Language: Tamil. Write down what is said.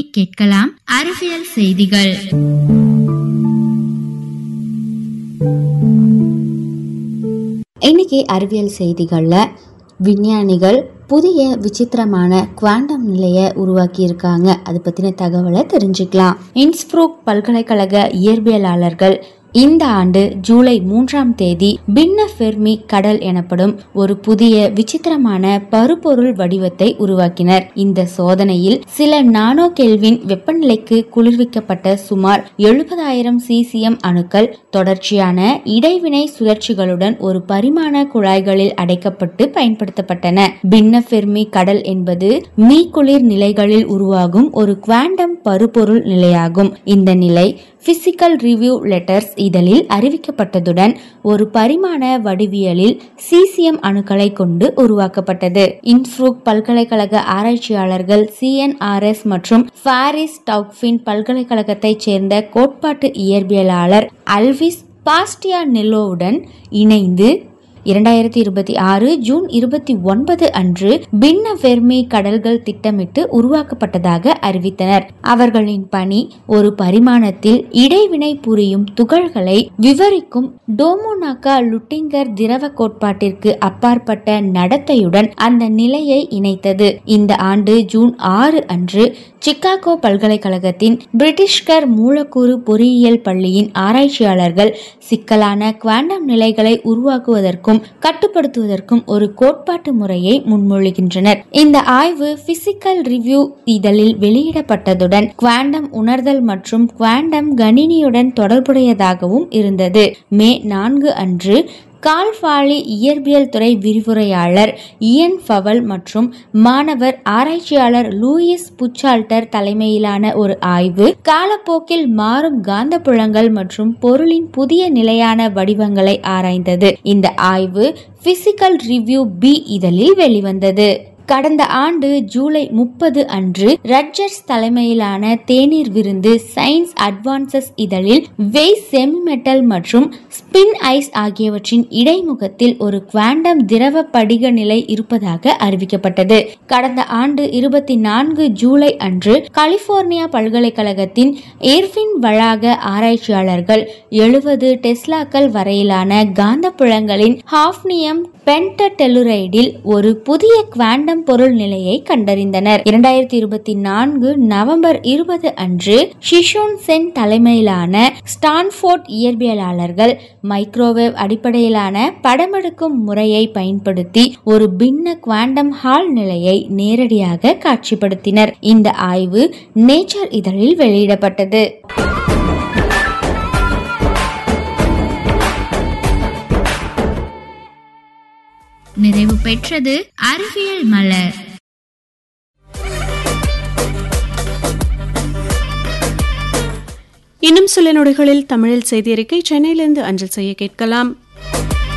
கேட்கலாம் அறிவியல் செய்திகள் இன்னைக்கு அறிவியல் செய்திகளில் விஞ்ஞானிகள் புதிய விசித்திரமான குவாண்டம் நிலையை உருவாக்கி இருக்காங்க அது பற்றின தகவலை தெரிஞ்சுக்கலாம் இன்ஸ்ப்ரூக் பல்கலைக்கழக இயற்பியலாளர்கள் இந்த ஆண்டு ஜூலை மூன்றாம் தேதி பின்ன ஃபெர்மி கடல் எனப்படும் ஒரு புதிய விசித்திரமான பருப்பொருள் வடிவத்தை உருவாக்கினர் இந்த சோதனையில் சில நானோ கெல்வின் வெப்பநிலைக்கு குளிர்விக்கப்பட்ட சுமார் எழுபதாயிரம் சீசியம் அணுக்கள் தொடர்ச்சியான இடைவினை சுழற்சிகளுடன் ஒரு பரிமாண குழாய்களில் அடைக்கப்பட்டு பயன்படுத்தப்பட்டன பின்ன ஃபெர்மி கடல் என்பது மீக்குளிர் நிலைகளில் உருவாகும் ஒரு குவாண்டம் பருப்பொருள் நிலையாகும் இந்த நிலை பிசிக்கல் ரிவ்யூ லெட்டர்ஸ் இதழில் அறிவிக்கப்பட்டதுடன் ஒரு பரிமாண வடிவியலில் சீசியம் அணுக்களை கொண்டு உருவாக்கப்பட்டது இன்ஃப்ரூக் பல்கலைக்கழக ஆராய்ச்சியாளர்கள் சிஎன்ஆர்எஸ் மற்றும் பாரிஸ் டவுக்ஃபின் பல்கலைக்கழகத்தைச் சேர்ந்த கோட்பாட்டு இயற்பியலாளர் அல்விஸ் பாஸ்டியா நெல்லோவுடன் இணைந்து இரண்டாயிரத்தி இருபத்தி ஆறு ஜூன் இருபத்தி ஒன்பது அன்று பின்ன வெர்மி கடல்கள் திட்டமிட்டு உருவாக்கப்பட்டதாக அறிவித்தனர் அவர்களின் பணி ஒரு பரிமாணத்தில் இடைவினை புரியும் துகள்களை விவரிக்கும் டோமோனாக்கா லுட்டிங்கர் திரவ கோட்பாட்டிற்கு அப்பாற்பட்ட நடத்தையுடன் அந்த நிலையை இணைத்தது இந்த ஆண்டு ஜூன் ஆறு அன்று சிக்காகோ பல்கலைக்கழகத்தின் பிரிட்டிஷ்கர் மூலக்கூறு பொறியியல் பள்ளியின் ஆராய்ச்சியாளர்கள் சிக்கலான குவாண்டம் நிலைகளை உருவாக்குவதற்கும் கட்டுப்படுத்துவதற்கும் ஒரு கோட்பாட்டு முறையை முன்மொழிகின்றனர் இந்த ஆய்வு பிசிக்கல் ரிவ்யூ இதழில் வெளியிடப்பட்டதுடன் குவாண்டம் உணர்தல் மற்றும் குவாண்டம் கணினியுடன் தொடர்புடையதாகவும் இருந்தது மே நான்கு அன்று கால்ஃபாலி இயற்பியல் துறை விரிவுரையாளர் இயன் ஃபவல் மற்றும் மாணவர் ஆராய்ச்சியாளர் லூயிஸ் புச்சால்டர் தலைமையிலான ஒரு ஆய்வு காலப்போக்கில் மாறும் காந்தப்புலங்கள் மற்றும் பொருளின் புதிய நிலையான வடிவங்களை ஆராய்ந்தது இந்த ஆய்வு பிசிக்கல் ரிவ்யூ பி இதழில் வெளிவந்தது கடந்த ஆண்டு ஜூலை முப்பது அன்று ரட்ஜர்ஸ் தலைமையிலான தேநீர் விருந்து சயின்ஸ் அட்வான்சஸ் இதழில் வெய் செமிமெட்டல் மற்றும் ஸ்பின் ஐஸ் ஆகியவற்றின் இடைமுகத்தில் ஒரு குவாண்டம் திரவ படிக நிலை இருப்பதாக அறிவிக்கப்பட்டது கடந்த ஆண்டு இருபத்தி நான்கு ஜூலை அன்று கலிபோர்னியா பல்கலைக்கழகத்தின் ஏர்பின் வளாக ஆராய்ச்சியாளர்கள் எழுபது டெஸ்லாக்கள் வரையிலான காந்தப்புலங்களின் ஹாஃப்னியம் பென்டடெலுரைடில் ஒரு புதிய குவாண்டம் பொருள் நிலையை கண்டறிந்தனர் இரண்டாயிரத்தி இருபத்தி நான்கு நவம்பர் இருபது அன்று ஷிஷோன் சென் தலைமையிலான ஸ்டான்ஃபோர்ட் இயற்பியலாளர்கள் மைக்ரோவேவ் அடிப்படையிலான படமெடுக்கும் முறையை பயன்படுத்தி ஒரு பின்ன குவாண்டம் ஹால் நிலையை நேரடியாக காட்சிப்படுத்தினர் இந்த ஆய்வு நேச்சர் இதழில் வெளியிடப்பட்டது நிறைவு பெற்றது அறிவியல் மலர் இன்னும் சில நொடிகளில் தமிழில் செய்தி அறிக்கை சென்னையிலிருந்து அஞ்சல் செய்ய கேட்கலாம்